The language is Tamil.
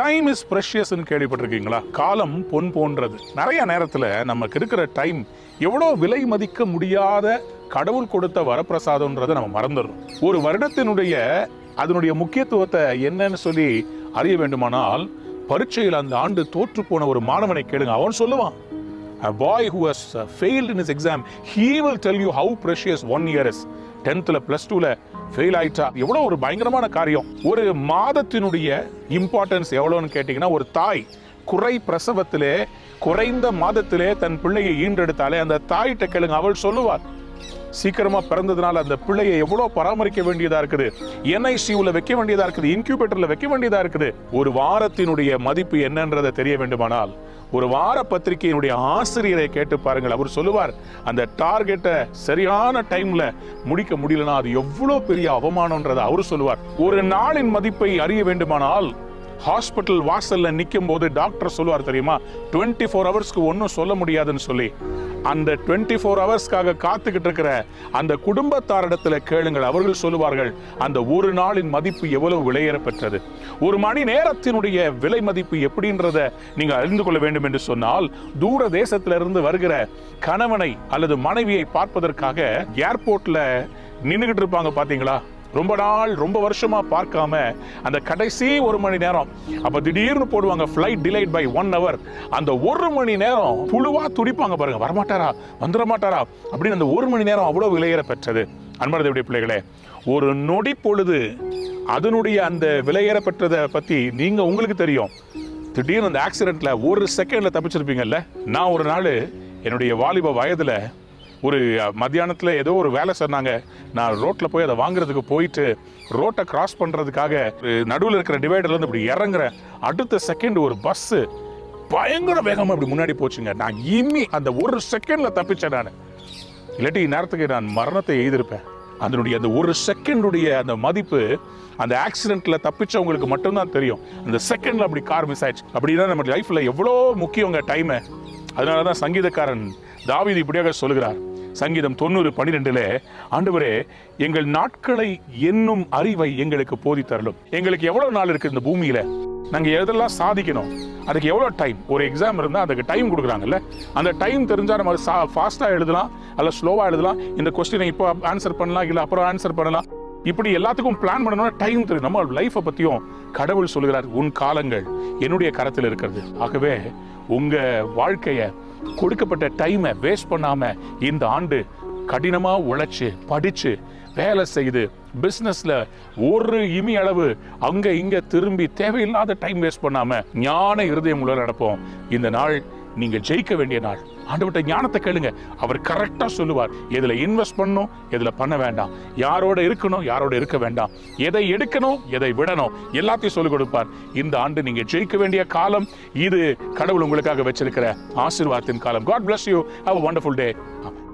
டைம் இஸ் ப்ரெஷியஸ்ன்னு கேள்விப்பட்டிருக்கீங்களா காலம் பொன் போன்றது நிறைய நேரத்தில் நமக்கு இருக்கிற டைம் எவ்வளோ விலை மதிக்க முடியாத கடவுள் கொடுத்த வரப்பிரசாதம்ன்றதை நம்ம மறந்துடுறோம் ஒரு வருடத்தினுடைய அதனுடைய முக்கியத்துவத்தை என்னன்னு சொல்லி அறிய வேண்டுமானால் பரீட்சையில் அந்த ஆண்டு தோற்று போன ஒரு மாணவனை கேளுங்க அவன் சொல்லுவான் A boy who has uh, failed in his exam, he will tell you how precious one year is. டென்த்தில் ப்ளஸ் டூவில் ஃபெயில் ஆயிட்டா எவ்வளோ ஒரு பயங்கரமான காரியம் ஒரு மாதத்தினுடைய இம்பார்ட்டன்ஸ் எவ்வளோன்னு கேட்டிங்கன்னா ஒரு தாய் குறை பிரசவத்திலே குறைந்த மாதத்திலே தன் பிள்ளையை ஈன்றெடுத்தாலே அந்த தாயிட்ட கேளுங்க அவள் சொல்லுவார் சீக்கிரமா பிறந்ததுனால அந்த பிள்ளையை எவ்வளவு பராமரிக்க வேண்டியதா இருக்குது என்ஐசியூல வைக்க வேண்டியதா இருக்குது இன்குபேட்டர்ல வைக்க வேண்டியதா இருக்குது ஒரு வாரத்தினுடைய மதிப்பு என்னன்றதை தெரிய வேண்டுமானால் ஒரு வார பத்திரிகையினுடைய ஆசிரியரை கேட்டு பாருங்கள் அவர் சொல்லுவார் அந்த டார்கெட்டை சரியான டைம்ல முடிக்க முடியலனா அது எவ்வளவு பெரிய அவமானம்ன்றதை அவர் சொல்லுவார் ஒரு நாளின் மதிப்பை அறிய வேண்டுமானால் ஹாஸ்பிட்டல் வாசல்ல நிற்கும் போது டாக்டர் சொல்லுவார் தெரியுமா டுவெண்ட்டி ஃபோர் ஹவர்ஸ்க்கு ஒன்றும் சொல்ல முடியாதுன்னு சொல்லி அந்த டுவெண்ட்டி ஃபோர் ஹவர்ஸ்க்காக காத்துக்கிட்டு இருக்கிற அந்த குடும்பத்தாரிடத்துல கேளுங்கள் அவர்கள் சொல்லுவார்கள் அந்த ஒரு நாளின் மதிப்பு எவ்வளவு விலையேற பெற்றது ஒரு மணி நேரத்தினுடைய விலை மதிப்பு எப்படின்றத நீங்க அறிந்து கொள்ள வேண்டும் என்று சொன்னால் தூர தேசத்திலிருந்து வருகிற கணவனை அல்லது மனைவியை பார்ப்பதற்காக ஏர்போர்ட்ல நின்றுகிட்டு இருப்பாங்க பாத்தீங்களா ரொம்ப நாள் ரொம்ப வருஷமா பார்க்காம அந்த கடைசி ஒரு மணி நேரம் அப்ப திடீர்னு போடுவாங்க flight delayed by one hour அந்த ஒரு மணி நேரம் புழுவா துடிப்பாங்க பாருங்க வரமாட்டாரா வந்துட மாட்டாரா அப்படின்னு அந்த ஒரு மணி நேரம் அவ்வளவு விலையேற பெற்றது அன்பானதேவுடைய பிள்ளைகளே ஒரு நொடி பொழுது அதனுடைய அந்த விலையேற பெற்றதை பத்தி நீங்க உங்களுக்கு தெரியும் திடீர்னு அந்த ஆக்சிடென்ட்ல ஒரு செகண்ட்ல தப்பிச்சிருப்பீங்கல்ல நான் ஒரு நாள் என்னுடைய வாலிப வயதுல ஒரு மத்தியானத்தில் ஏதோ ஒரு வேலை சொன்னாங்க நான் ரோட்டில் போய் அதை வாங்குறதுக்கு போயிட்டு ரோட்டை கிராஸ் பண்ணுறதுக்காக நடுவில் இருக்கிற டிவைடர்லேருந்து இப்படி இறங்குறேன் அடுத்த செகண்ட் ஒரு பஸ்ஸு பயங்கர வேகமாக இப்படி முன்னாடி போச்சுங்க நான் இம்மி அந்த ஒரு செகண்டில் தப்பிச்சேன் நான் இல்லாட்டி இந்நேரத்துக்கு நான் மரணத்தை எழுதியிருப்பேன் அதனுடைய அந்த ஒரு செகண்டுடைய அந்த மதிப்பு அந்த ஆக்சிடென்ட்ல தப்பிச்சவங்களுக்கு மட்டும்தான் தெரியும் அந்த செகண்ட்ல அப்படி கார் மிஸ் ஆயிடுச்சு அப்படின்னா நம்ம லைஃப்ல எவ்வளோ முக்கியங்க டைமு அதனால தான் சங்கீதக்காரன் தாவீது இப்படியாக சொல்கிறார் சங்கீதம் தொண்ணூறு பன்னிரெண்டுல ஆண்டவரே எங்கள் நாட்களை என்னும் அறிவை எங்களுக்கு போதித்தரலும் எங்களுக்கு எவ்வளவு நாள் இருக்கு இந்த பூமியில நாங்க எதெல்லாம் சாதிக்கணும் அதுக்கு எவ்வளோ டைம் ஒரு எக்ஸாம் இருந்தால் அதுக்கு டைம் கொடுக்குறாங்கல்ல அந்த டைம் தெரிஞ்சால் நம்ம சா ஃபாஸ்ட்டாக எழுதலாம் அல்ல ஸ்லோவாக எழுதலாம் இந்த கொஸ்டினை இப்போ ஆன்சர் பண்ணலாம் இல்லை அப்புறம் ஆன்சர் பண்ணலாம் இப்படி எல்லாத்துக்கும் பிளான் பண்ணணும்னா டைம் தெரியும் நம்ம லைஃப்பை பற்றியும் கடவுள் சொல்கிறார் உன் காலங்கள் என்னுடைய கரத்தில் இருக்கிறது ஆகவே உங்க வாழ்க்கைய கொடுக்கப்பட்ட டைமை வேஸ்ட் பண்ணாம இந்த ஆண்டு கடினமா உழைச்சு படிச்சு வேலை செய்து பிசினஸ்ல ஒரு இமி அளவு அங்க இங்க திரும்பி தேவையில்லாத டைம் வேஸ்ட் பண்ணாம ஞான இருதயம் உள்ள நடப்போம் இந்த நாள் நீங்க ஜெயிக்க வேண்டிய நாள் ஆண்டவர்கிட்ட ஞானத்தை கேளுங்க அவர் கரெக்டா சொல்லுவார் எதுல இன்வெஸ்ட் பண்ணணும் எதுல பண்ண வேண்டாம் யாரோட இருக்கணும் யாரோட இருக்க வேண்டாம் எதை எடுக்கணும் எதை விடணும் எல்லாத்தையும் சொல்லிக் கொடுப்பார் இந்த ஆண்டு நீங்க ஜெயிக்க வேண்டிய காலம் இது கடவுள் உங்களுக்காக வச்சிருக்கிற ஆசீர்வாதத்தின் காலம் god bless you have a wonderful day Amen.